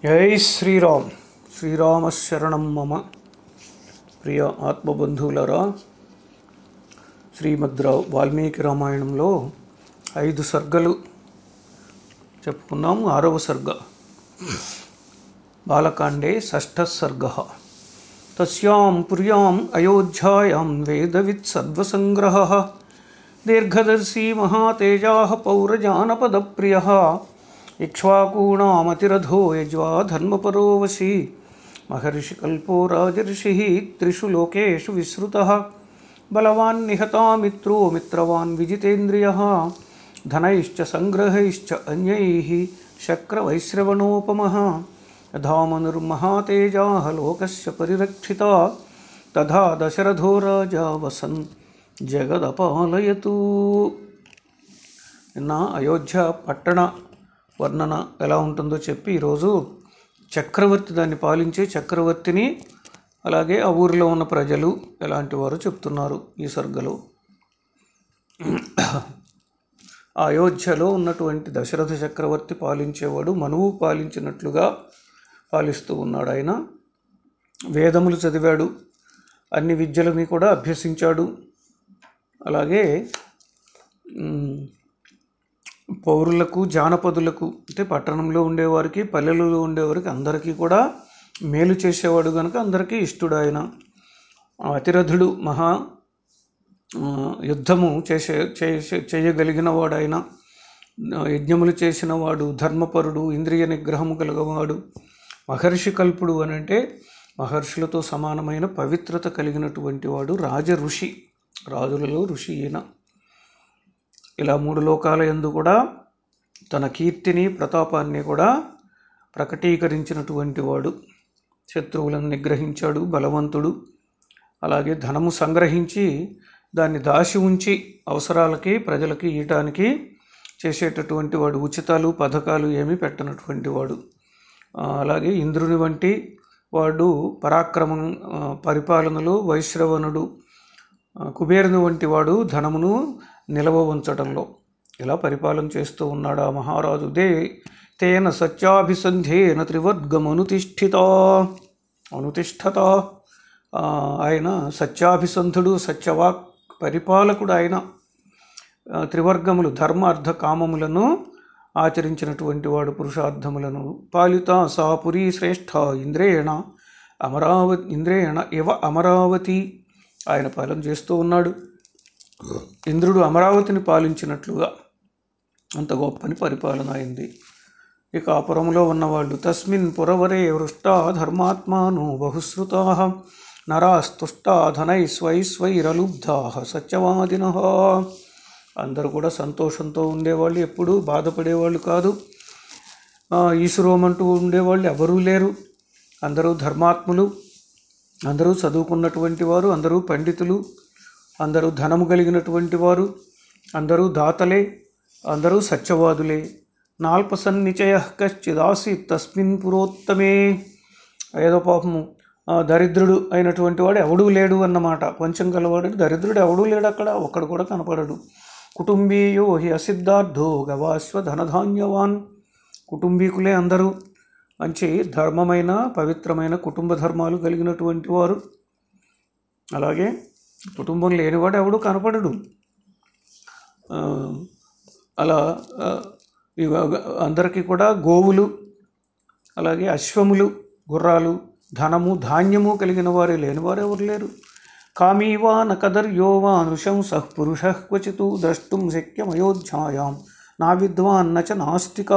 జై శ్రీరామ్ శ్రీరామశరణం మమ ప్రియ ఆత్మబంధువులరా శ్రీమద్రావు వాల్మీకి రామాయణంలో ఐదు సర్గలు చెప్పుకున్నాం ఆరవ సర్గ బాలకాండే షష్ఠ సర్గ తస్యాం పుర్యాం అయోధ్యాయాం వేదవిత్ సర్వసంగ్రహ దీర్ఘదర్శీ మహాతేజా పౌరజానపదప్రియ ఇక్ష్వాకూణామతిరథో యజ్వా ధర్మపరో వశీ మహర్షికల్పో రాజర్షి త్రిషు లోకేషు విశ్రుత బలవాన్ నిహతామిత్రో మిత్రవాన్ విజితేంద్రియ ధనైశ్చ సంగ్రహైశ్చ అన్యైః శక్రవైశ్రవణోపమः యథామనుర్మహాతేజా లోకస్య పరిరక్షితా తథా దశరథో రాజా వసన్ జగదపాలయతు నిన్న అయోధ్య పట్టణ వర్ణన ఎలా ఉంటుందో చెప్పి ఈరోజు చక్రవర్తి దాన్ని పాలించే చక్రవర్తిని అలాగే ఆ ఊరిలో ఉన్న ప్రజలు ఎలాంటి వారు చెప్తున్నారు ఈ సర్గలో ఆ అయోధ్యలో ఉన్నటువంటి దశరథ చక్రవర్తి పాలించేవాడు మనువు పాలించినట్లుగా పాలిస్తూ ఉన్నాడు ఆయన వేదములు చదివాడు అన్ని విద్యలని కూడా అభ్యసించాడు అలాగే మ్, పౌరులకు జానపదులకు అంటే పట్టణంలో ఉండేవారికి పల్లెలలో ఉండేవారికి అందరికీ కూడా మేలు చేసేవాడు కనుక అందరికీ ఇష్టడు ఆయన ఆ అతిరథుడు మహా ఆ, యుద్ధము చేసే చేసే చేయగలిగిన వాడు ఆయన ఆ, యజ్ఞములు చేసిన వాడు ధర్మపరుడు ఇంద్రియ నిగ్రహము కలగవాడు మహర్షి కల్పుడు అని అంటే మహర్షులతో సమానమైన పవిత్రత కలిగినటువంటి వాడు రాజ ఋషి రాజులలో ఋషి ఈయన ఇలా మూడు లోకాల యందు కూడా తన కీర్తిని ప్రతాపాన్ని కూడా ప్రకటీకరించినటువంటి వాడు శత్రువులను నిగ్రహించాడు బలవంతుడు అలాగే ధనము సంగ్రహించి దాన్ని దాచి ఉంచి అవసరాలకి ప్రజలకి ఇయటానికి చేసేటటువంటి వాడు ఉచితాలు పథకాలు ఏమీ పెట్టనటువంటి వాడు ఆ, అలాగే ఇంద్రుని వంటి వాడు పరాక్రమం ఆ, పరిపాలనలో వైశ్రవణుడు ఆ, కుబేరుని వంటి వాడు ధనమును నిలవ ఉంచడంలో ఇలా పరిపాలన చేస్తూ ఉన్నాడు ఆ మహారాజు దే తేన సత్యాభిసంధేన త్రివర్గమనుతిష్ఠిత అనుతిష్ఠత ఆ, ఆయన సత్యాభిసంధుడు సత్యవాక్ పరిపాలకుడు ఆయన ఆ, త్రివర్గములు ధర్మ అర్థ కామములను ఆచరించినటువంటి వాడు పురుషార్థములను పాలిత సా పురీ శ్రేష్ఠ ఇంద్రేణ అమరావతి ఇంద్రేణ ఇవ అమరావతి ఆయన పాలన చేస్తూ ఉన్నాడు ఇంద్రుడు అమరావతిని పాలించినట్లుగా అంత గొప్పని పరిపాలన అయింది ఇక ఆ పురములో ఉన్నవాళ్ళు తస్మిన్ పురవరే వృష్టా ధర్మాత్మాను బహుశ్రుతా నరాస్తుష్టా ధనైస్వైస్వైరలుబ్ధా సత్యవాదిన అందరూ కూడా సంతోషంతో ఉండేవాళ్ళు ఎప్పుడూ బాధపడేవాళ్ళు కాదు ఆ, ఈశ్వరోమంటూ ఉండేవాళ్ళు ఎవరూ లేరు అందరూ ధర్మాత్ములు అందరూ చదువుకున్నటువంటి వారు అందరూ పండితులు అందరూ ధనము కలిగినటువంటి వారు అందరూ దాతలే అందరూ సత్యవాదులే నాల్పసన్నిచయ కశ్చిదాసి తస్మిన్ పురోత్తమే ఏదో పాపము ఆ, దరిద్రుడు అయినటువంటి వాడు ఎవడూ లేడు అన్నమాట కొంచెం గలవాడు దరిద్రుడు ఎవడూ లేడు అక్కడ ఒక్కడు కూడా కనపడడు కుటుంబీయో హి అసిద్ధార్థో గవాశ్వ ధనధాన్యవాన్ కుటుంబీకులే అందరూ మంచి ధర్మమైన పవిత్రమైన కుటుంబ ధర్మాలు కలిగినటువంటి వారు అలాగే కుటుంబం లేనివాడు ఎవడు కనపడడు ఆ, అలా ఆ, ఇవ- అందరికీ కూడా గోవులు అలాగే అశ్వములు గుర్రాలు ధనము ధాన్యము కలిగిన వారే లేనివారు ఎవరు లేరు కామీవా నకదర్యో వా నృశంసః పురుష క్వచితు ద్రష్టుం శక్యమయోధ్యాయాం నా విద్వాన్ నచ నాస్తిక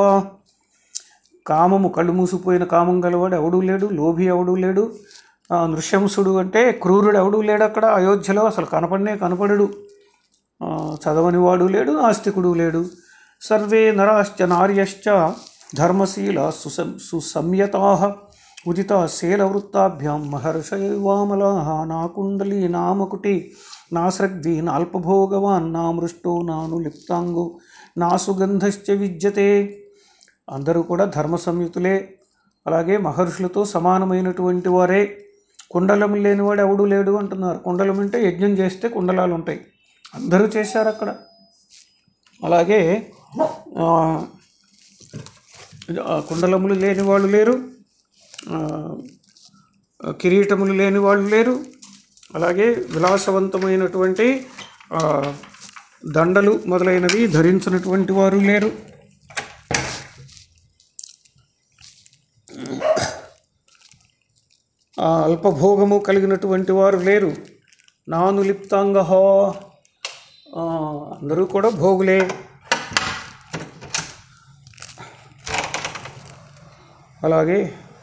కామము కళ్ళు మూసిపోయిన కామం గలవాడు ఎవడూ లేడు లోభి ఎవడూ లేడు ఆ, నృశంసుడు అంటే క్రూరుడు ఎవడూ లేడు అక్కడ అయోధ్యలో అసలు కనపడనే కనపడడు ఆ, చదవని వాడు లేడు నాస్తికుడు లేడు సర్వే నరాశ్చ నార్యశ్చ ధర్మశీల సుసం సుసంయతా ఉదిత శీలవృత్తాభ్యాం మహర్షైవామలా నా కుండలి నామకుటి నా సృగ్వి నాల్పభోగవాన్ నా మృష్టో నాను లిప్తాంగో నా సుగంధశ్చ విద్యతే అందరూ కూడా ధర్మ సంయుతులే అలాగే మహర్షులతో సమానమైనటువంటి వారే కుండలము లేనివాడు ఎవడూ లేడు అంటున్నారు కుండలం అంటే యజ్ఞం చేస్తే కుండలాలు ఉంటాయి అందరూ చేశారు అక్కడ అలాగే ఆ, ఆ కుండలములు లేని వాళ్ళు లేరు ఆ, కిరీటములు లేని వాళ్ళు లేరు అలాగే విలాసవంతమైనటువంటి ఆ, దండలు మొదలైనవి ధరించినటువంటి వారు లేరు ఆ, అల్పభోగము కలిగినటువంటి వారు లేరు నాను లిప్తాంగ అందరూ కూడా భోగులే అలాగే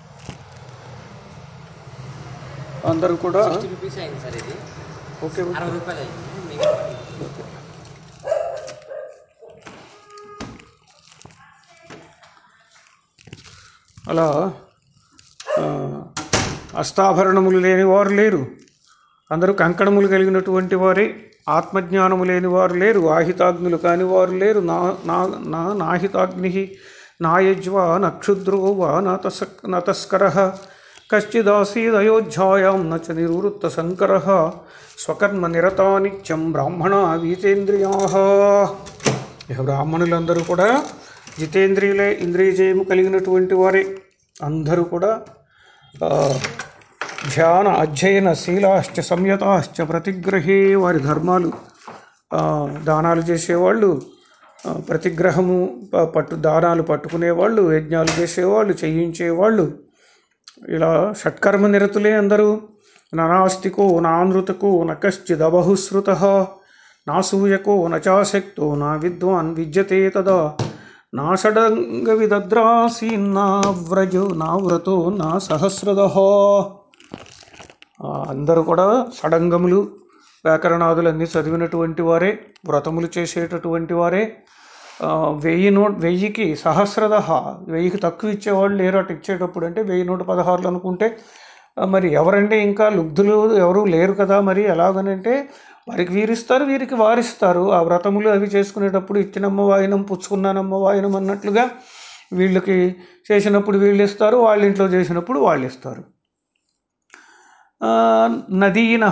అందరూ కూడా సిక్స్టీ రూపీస్ అయింది సార్ ఇది ఓకే ఓకే. అరవై రూపాయలు అయింది మిగతా అలా ఆ, అష్టాభరణములు లేని వారు లేరు అందరూ కంకణములు కలిగినటువంటి వారే ఆత్మజ్ఞానము లేని వారు లేరు ఆహితాగ్నులు కాని వారు లేరు నా నా నా నాహితాగ్ని నాయజ్వా నక్షుద్రో వా నతస నతస్కర కశ్చిదాసీదయోధ్యాయాం న చ నివృత్త శంకర స్వకర్మ నిరతా నిత్యం బ్రాహ్మణ వీతేంద్రియా ఇక బ్రాహ్మణులందరూ కూడా జితేంద్రియులే ఇంద్రియజయము కలిగినటువంటి వారే అందరూ కూడా ఆ, ధ్యాన అధ్యయన శీలాశ్చ సంయతాశ్చ ప్రతిగ్రహే వారి ధర్మాలు ఆ, దానాలు చేసేవాళ్ళు ఆ, ప్రతిగ్రహము ప- పట్టు దానాలు పట్టుకునేవాళ్ళు యజ్ఞాలు చేసేవాళ్ళు చేయించేవాళ్ళు ఇలా షట్కర్మ నిరతులే అందరూ నాస్తికో నానృతకో న కశ్చిదబహుశ్రుత నా సూయకో నచాశక్తో నా విద్వాన్ విద్యతే తదా నా షడంగ విదద్రాసీన్నా వ్రజో నా వ్రతో నా సహస్రద అందరూ కూడా షడంగములు వ్యాకరణాదులన్నీ చదివినటువంటి వారే వ్రతములు చేసేటటువంటి వారే ఆ, వెయ్యి నూట వెయ్యికి సహస్రద వెయ్యికి తక్కువ ఇచ్చేవాళ్ళు లేరు అటు ఇచ్చేటప్పుడు అంటే వెయ్యి నూట పదహారులు అనుకుంటే ఆ, మరి ఎవరంటే ఇంకా లుబ్ధులు ఎవరు లేరు కదా మరి ఎలాగనంటే వారికి వీరిస్తారు వీరికి వారిస్తారు ఆ వ్రతములు అవి చేసుకునేటప్పుడు ఇచ్చినమ్మ వాయినం పుచ్చుకున్నానమ్మ వాయినం అన్నట్లుగా వీళ్ళకి చేసినప్పుడు వీళ్ళు ఇస్తారు వాళ్ళ ఇంట్లో చేసినప్పుడు వాళ్ళు ఇస్తారు నదీన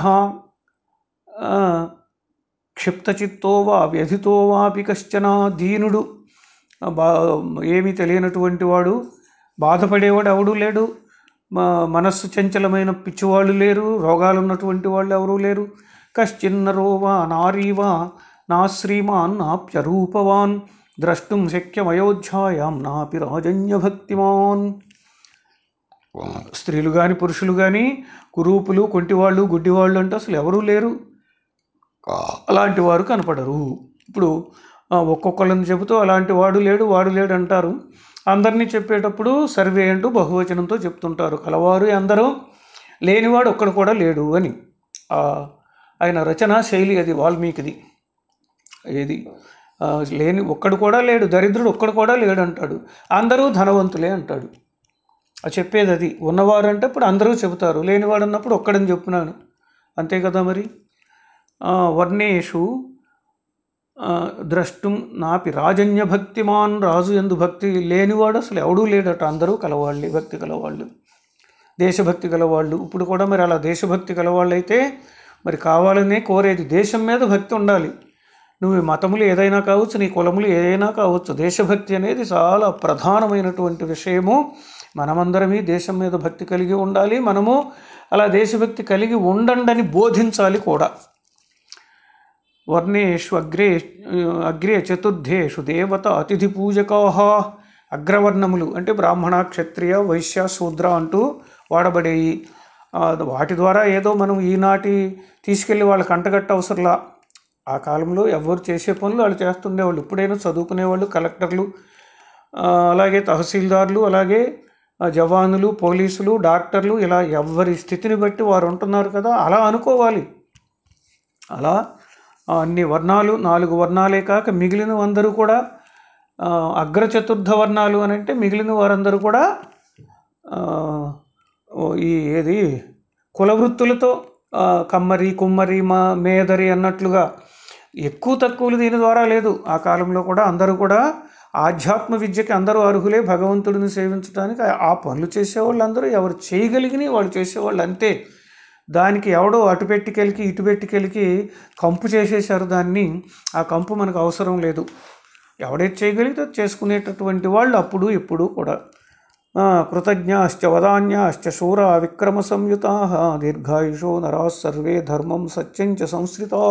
క్షిప్తచిత్తో వా వ్యధితో వాపి కశ్చన దీనుడు ఆ, బా ఏమీ తెలియనటువంటి వాడు బాధపడేవాడు ఎవడూ లేడు మా మనస్సు చంచలమైన పిచ్చివాళ్ళు లేరు రోగాలు ఉన్నటువంటి వాళ్ళు ఎవరూ లేరు కశ్చిన్నరో వా నారీవా నా శ్రీమాన్ నాప్యరూపవాన్ ద్రష్టుం శక్యమయోధ్యాయాం నాపి రాజన్యభక్తిమాన్ స్త్రీలు కానీ పురుషులు కానీ కురూపులు కొంటివాళ్ళు గుడ్డివాళ్ళు అంటే అసలు ఎవరూ లేరు అలాంటి వారు కనపడరు ఇప్పుడు ఆ, ఒక్కొక్కళ్ళని చెబుతూ అలాంటి వాడు లేడు వాడు లేడు అంటారు అందరినీ చెప్పేటప్పుడు సర్వే అంటూ బహువచనంతో చెప్తుంటారు కలవారు అందరూ లేనివాడు ఒక్కడు కూడా లేడు అని ఆ, ఆయన రచన శైలి అది వాల్మీకిది ఏది ఆ, లేని ఒక్కడు కూడా లేడు దరిద్రుడు ఒక్కడు కూడా లేడు అంటాడు అందరూ ధనవంతులే అంటాడు ఆ చెప్పేది అది ఉన్నవారు అంటే ఇప్పుడు అందరూ చెబుతారు లేనివాడు అన్నప్పుడు ఒక్కడని చెప్తున్నాను అంతే కదా మరి ఆ, వర్ణేషు ఆ, ద్రష్టుం నాపి రాజన్య భక్తిమాన్ రాజు ఎందు భక్తి లేనివాడు అసలు ఎవడూ లేడట అందరూ కలవాళ్ళే భక్తి కలవాళ్ళు దేశభక్తి గలవాళ్ళు ఇప్పుడు కూడా మరి అలా దేశభక్తి గలవాళ్ళు అయితే మరి కావాలనే కోరేది దేశం మీద భక్తి ఉండాలి నువ్వు ఈ మతములు ఏదైనా కావచ్చు నీ కులములు ఏదైనా కావచ్చు దేశభక్తి అనేది చాలా ప్రధానమైనటువంటి విషయము మనమందరమీ దేశం మీద భక్తి కలిగి ఉండాలి మనము అలా దేశభక్తి కలిగి ఉండండి బోధించాలి కూడా వర్ణేషు అగ్రే అగ్రే చతుర్థేషు దేవత అతిథి పూజకా అగ్రవర్ణములు అంటే బ్రాహ్మణ క్షత్రియ వైశ్య శూద్ర అంటూ వాడబడేవి ఆ, వాటి ద్వారా ఏదో మనం ఈనాటి తీసుకెళ్ళి వాళ్ళకి అంటగట్ట అవసరంలా ఆ కాలంలో ఎవరు చేసే పనులు వాళ్ళు చేస్తుండేవాళ్ళు ఇప్పుడైనా చదువుకునేవాళ్ళు కలెక్టర్లు ఆ, అలాగే తహసీల్దార్లు అలాగే ఆ, జవానులు పోలీసులు డాక్టర్లు ఇలా ఎవరి స్థితిని బట్టి వారు ఉంటున్నారు కదా అలా అనుకోవాలి అలా ఆ, అన్ని వర్ణాలు నాలుగు వర్ణాలే కాక మిగిలిన అందరూ కూడా ఆ, అగ్ర చతుర్థ వర్ణాలు అని అంటే మిగిలిన వారందరూ కూడా ఆ, ఓ ఈ ఏది కుల వృత్తులతో ఆ, కమ్మరి కుమ్మరి మా మేదరి అన్నట్లుగా ఎక్కువ తక్కువలు దీని ద్వారా లేదు ఆ కాలంలో కూడా అందరూ కూడా ఆధ్యాత్మ విద్యకి అందరూ అర్హులే భగవంతుడిని సేవించడానికి ఆ- ఆ పనులు చేసేవాళ్ళు అందరూ ఎవరు చేయగలిగిన వాళ్ళు చేసేవాళ్ళు అంతే దానికి ఎవడో అటు పెట్టుకెళ్ళి ఇటు పెట్టుకెళ్ళి కంపు చేసేసారు దాన్ని ఆ కంపు మనకు అవసరం లేదు ఎవడైతే చేయగలిగితే అది చేసుకునేటటువంటి వాళ్ళు అప్పుడు ఇప్పుడు కూడా ఆ, కృతజ్ఞాశ్చ వదాన్యాశ్చ శూర విక్రమ సంయుతా దీర్ఘాయుషో నరా సర్వే ధర్మం సత్యం చ సంశ్రితా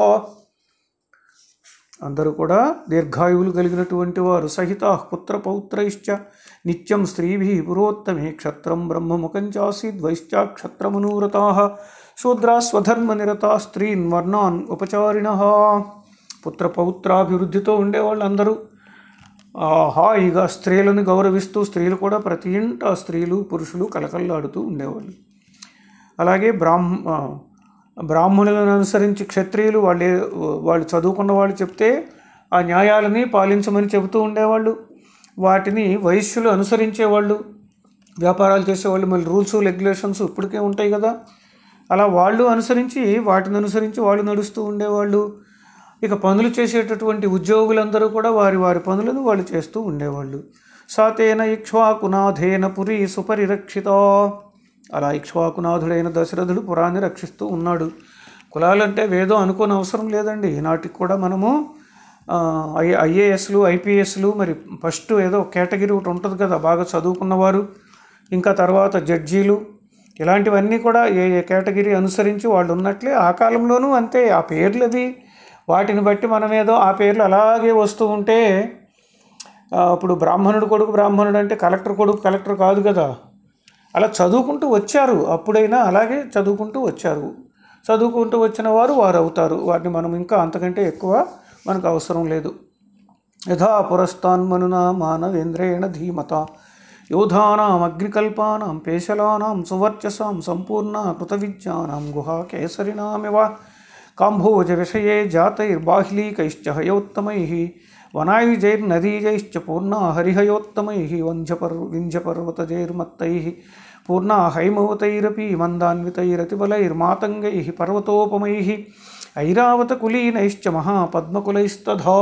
అందరూ కూడా దీర్ఘాయువులు కలిగినటువంటి వారు సహిత పుత్ర పౌత్రైశ్చ నిత్యం స్త్రీభి పురోత్తమే క్షత్రం బ్రహ్మముఖం చాసీద్ వైశ్చా క్షత్రమనూరతా శూద్రా స్వధర్మ నిరతా స్త్రీన్ వర్ణాన్ ఉపచారిణ పుత్ర పౌత్రాభివృద్ధితో ఉండేవాళ్ళు అందరూ ఆ, హాయిగా స్త్రీలను గౌరవిస్తూ స్త్రీలు కూడా ప్రతి ఇంట స్త్రీలు పురుషులు కలకల్లాడుతూ ఉండేవాళ్ళు అలాగే బ్రాహ్మ ఆ, బ్రాహ్మణులను అనుసరించి క్షత్రియులు వాళ్ళే వాళ్ళు చదువుకున్న వాళ్ళు చెప్తే ఆ న్యాయాలని పాలించమని చెబుతూ ఉండేవాళ్ళు వాటిని వైశ్యులు అనుసరించేవాళ్ళు వ్యాపారాలు చేసేవాళ్ళు మళ్ళీ రూల్స్ రెగ్యులేషన్స్ ఇప్పటికే ఉంటాయి కదా అలా వాళ్ళు అనుసరించి వాటిని అనుసరించి వాళ్ళు నడుస్తూ ఉండేవాళ్ళు ఇక పనులు చేసేటటువంటి ఉద్యోగులందరూ కూడా వారి వారి పనులను వాళ్ళు చేస్తూ ఉండేవాళ్ళు సాతేన ఇక్ష్వాకునాథేన పురి సుపరిరక్షిత అలా ఇక్ష్వాకునాథుడైన దశరథుడు పురాన్ని రక్షిస్తూ ఉన్నాడు కులాలంటే వేదం అనుకోని అవసరం లేదండి ఈనాటికి కూడా మనము ఆ, ఐ ఐఏఎస్లు ఐపీఎస్లు మరి ఫస్ట్ ఏదో కేటగిరీ ఒకటి ఉంటుంది కదా బాగా చదువుకున్నవారు ఇంకా తర్వాత జడ్జీలు ఇలాంటివన్నీ కూడా ఏ ఏ కేటగిరీ అనుసరించి వాళ్ళు ఉన్నట్లే ఆ కాలంలోనూ అంతే ఆ పేర్లు అవి వాటిని బట్టి మనం ఏదో ఆ పేర్లు అలాగే వస్తూ ఉంటే ఆ, ఇప్పుడు బ్రాహ్మణుడు కొడుకు బ్రాహ్మణుడు అంటే కలెక్టర్ కొడుకు కలెక్టర్ కాదు కదా అలా చదువుకుంటూ వచ్చారు అప్పుడైనా అలాగే చదువుకుంటూ వచ్చారు చదువుకుంటూ వచ్చిన వారు వారు అవుతారు వాటిని మనం ఇంకా అంతకంటే ఎక్కువ మనకు అవసరం లేదు యథా పురస్తాన్మనునా మానవేంద్రేణ ధీమత యోధానాం అగ్నికల్పానాం పేశలానాం సువర్చసాం సంపూర్ణ కృతవిద్యానాం గుహాకేసరినామివ కాంభోజ విషయే జాతైర్బాహ్లీకైశ్చ హయోత్తమైః వనాయుజైర్నదీజైశ్చ పూర్ణా హరిహయోత్తమైః వంధ్యపర్ వింధ్యపర్వతజైర్మత్తైः పూర్ణా హైమవతైరపి మందాన్వితైరతిబలైర్మాతంగైः పర్వతోపమైः ఐరావతకులీనైశ్చ మహాపద్మకులైస్తథా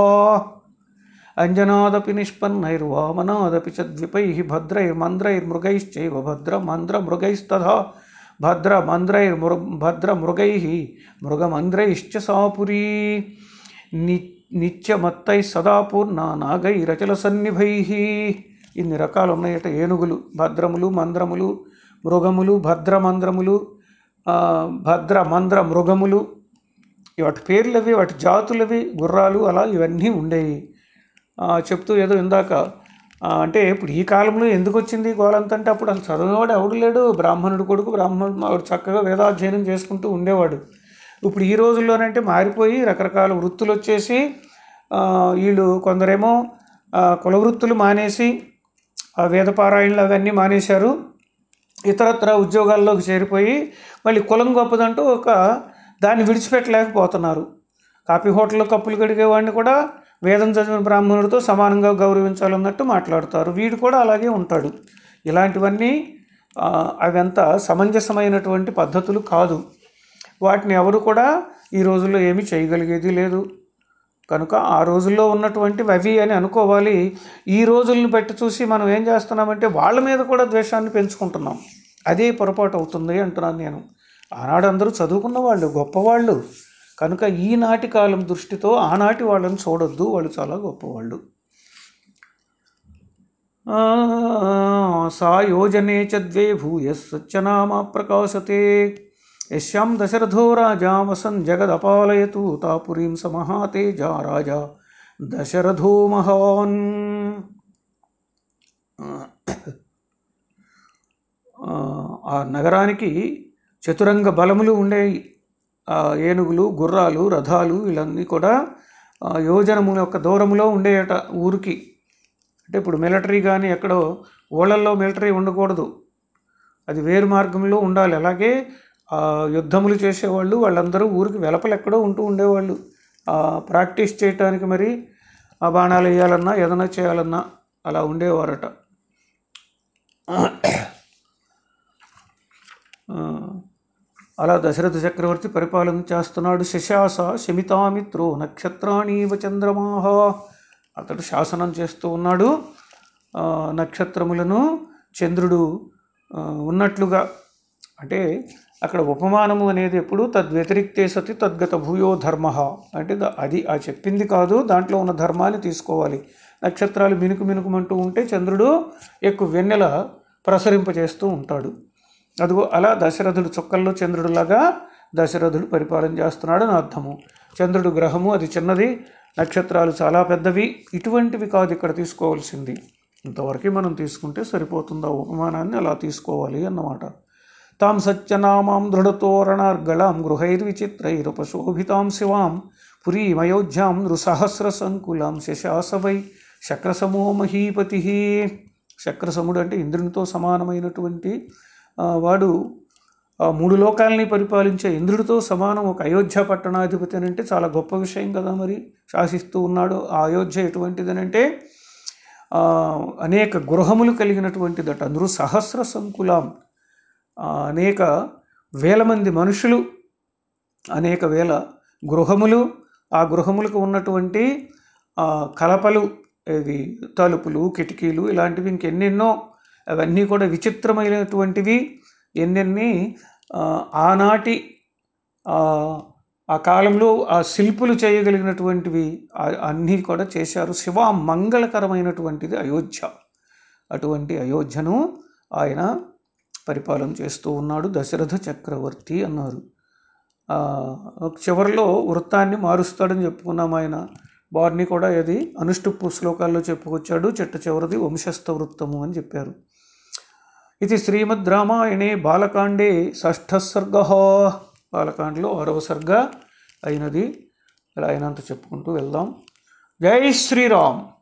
అంజనాదపి నిష్పన్నైర్వామనాదపి చ ద్విపైः భద్రైర్మంద్రైర్మృగైశ్చైవ భద్రమంద్రమృగైస్తథా భద్రమంద్రైర్మృ భద్రమృగైः మృగమంద్రైశ్చ సాపురీ ని నిత్యమత్తై సదా పూర్ణ నాగైరచల సన్నిభైః ఇన్ని రకాలు ఉన్నాయట ఏనుగులు భద్రములు మంద్రములు మృగములు భద్రమంద్రములు ఆ, భద్ర మంద్ర మృగములు వాటి పేర్లవి వాటి జాతులవి గుర్రాలు అలా ఇవన్నీ ఉండేవి ఆ, చెప్తూ ఏదో ఇందాక ఆ, అంటే ఇప్పుడు ఈ కాలంలో ఎందుకు వచ్చింది గోలంత అంటే అప్పుడు అసలు చదివినవాడు ఎవడు లేడు బ్రాహ్మణుడు కొడుకు బ్రాహ్మణుడు వాడు చక్కగా వేదాధ్యయనం చేసుకుంటూ ఉండేవాడు ఇప్పుడు ఈ రోజుల్లోనంటే మారిపోయి రకరకాల వృత్తులు వచ్చేసి ఆ, వీళ్ళు కొందరేమో ఆ, కుల వృత్తులు మానేసి ఆ వేదపారాయణలు అవన్నీ మానేశారు ఇతరత్ర ఉద్యోగాల్లోకి చేరిపోయి మళ్ళీ కులం గొప్పదంటూ ఒక దాన్ని విడిచిపెట్టలేకపోతున్నారు కాఫీ హోటల్లో కప్పులు కడిగేవాడిని కూడా వేదం చదివిన బ్రాహ్మణుడితో సమానంగా గౌరవించాలన్నట్టు మాట్లాడతారు వీడు కూడా అలాగే ఉంటాడు ఇలాంటివన్నీ ఆ, అవంత సమంజసమైనటువంటి పద్ధతులు కాదు వాటిని ఎవరు కూడా ఈ రోజుల్లో ఏమీ చేయగలిగేది లేదు కనుక ఆ రోజుల్లో ఉన్నటువంటివి అవి అని అనుకోవాలి ఈ రోజుల్ని బట్టి చూసి మనం ఏం చేస్తున్నామంటే వాళ్ళ మీద కూడా ద్వేషాన్ని పెంచుకుంటున్నాం అదే పొరపాటు అవుతుంది అంటున్నాను నేను ఆనాడు అందరూ చదువుకున్న వాళ్ళు గొప్పవాళ్ళు కనుక ఈనాటి కాలం దృష్టితో ఆనాటి వాళ్ళని చూడొద్దు వాళ్ళు చాలా గొప్పవాళ్ళు ఆ, సా యోజనే చ ద్వే భూయస్సచ్చనామా ప్రకాశతే యశ్యాం దశరథో రాజా వసన్ జగదపాలయతు తాపురీం స మహాతేజా రాజా దశరథో మహాన్ ఆ, ఆ నగరానికి చతురంగ బలములు ఉండేవి ఆ ఏనుగులు గుర్రాలు రథాలు వీళ్ళన్నీ కూడా ఆ, యోజనము యొక్క దూరములో ఉండేయట ఊరికి అంటే ఇప్పుడు మిలిటరీ కానీ ఎక్కడో ఊళ్ళల్లో మిలిటరీ ఉండకూడదు అది వేరు మార్గంలో ఉండాలి అలాగే ఆ, యుద్ధములు చేసేవాళ్ళు వాళ్ళందరూ ఊరికి వెలపలు ఎక్కడో ఉంటూ ఉండేవాళ్ళు ఆ, ప్రాక్టీస్ చేయటానికి మరి ఆ బాణాలు వేయాలన్నా ఏదైనా చేయాలన్నా అలా ఉండేవారట ఆ, అలా దశరథ చక్రవర్తి పరిపాలన చేస్తున్నాడు శశాస శమితామిత్రో నక్షత్రాణీవ చంద్రమాహ అతడు శాసనం చేస్తూ ఉన్నాడు ఆ, నక్షత్రములను చంద్రుడు ఆ, ఉన్నట్లుగా అంటే అక్కడ ఉపమానము అనేది ఎప్పుడు తద్వ్యతిరిక్తే సతి తద్గత భూయో ధర్మ అంటే ద- అది ఆ చెప్పింది కాదు దాంట్లో ఉన్న ధర్మాన్ని తీసుకోవాలి నక్షత్రాలు మినుకు మినుకుమంటూ ఉంటే చంద్రుడు ఎక్కువ వెన్నెల ప్రసరింపజేస్తూ ఉంటాడు అదిగో అలా దశరథుడు చుక్కల్లో చంద్రుడిలాగా దశరథుడు పరిపాలన చేస్తున్నాడు అని అర్థము చంద్రుడు గ్రహము అది చిన్నది నక్షత్రాలు చాలా పెద్దవి ఇటువంటివి కాదు ఇక్కడ తీసుకోవాల్సింది ఇంతవరకు మనం తీసుకుంటే సరిపోతుంది ఆ ఉపమానాన్ని అలా తీసుకోవాలి అన్నమాట తాం సత్యనామాం దృఢతోరణార్గళాం గృహైర్విచిత్రైరుపశోభితాం శివాం పురీమయోధ్యాం నృసహస్ర సంకులాం శశాసవై శక్రసమో మహీపతి శక్రసముడు అంటే ఇంద్రునితో సమానమైనటువంటి ఆ, వాడు ఆ మూడు లోకాలని పరిపాలించే ఇంద్రుడితో సమానం ఒక అయోధ్య పట్టణాధిపతి అని అంటే చాలా గొప్ప విషయం కదా మరి శాసిస్తూ ఉన్నాడు ఆ అయోధ్య ఎటువంటిదనంటే ఆ, అనేక గృహములు కలిగినటువంటిదట నృ సహస్ర సంకులాం ఆ, అనేక వేల మంది మనుషులు అనేక వేల గృహములు ఆ గృహములకు ఉన్నటువంటి ఆ, కలపలు ఇది తలుపులు కిటికీలు ఇలాంటివి ఇంకెన్నెన్నో అవన్నీ కూడా విచిత్రమైనటువంటివి ఎన్నెన్ని ఆ, ఆనాటి ఆ, ఆ కాలంలో ఆ శిల్పులు చేయగలిగినటువంటివి ఆ- అన్నీ కూడా చేశారు శివ మంగళకరమైనటువంటిది అయోధ్య అటువంటి అయోధ్యను ఆయన పరిపాలన చేస్తూ ఉన్నాడు దశరథ చక్రవర్తి అన్నారు ఆ, చివరిలో వృత్తాన్ని మారుస్తాడని చెప్పుకున్నాం ఆయన వారిని కూడా ఇది అనుష్టుప్పు శ్లోకాల్లో చెప్పుకొచ్చాడు చిట్ట చివరిది వంశస్థ వృత్తము అని చెప్పారు ఇది శ్రీమద్ రామాయణే బాలకాండే షష్ఠ సర్గ బాలకాండలో ఆరవ సర్గ అయినది ఇలా అయినంత చెప్పుకుంటూ వెళ్దాం జై శ్రీరామ్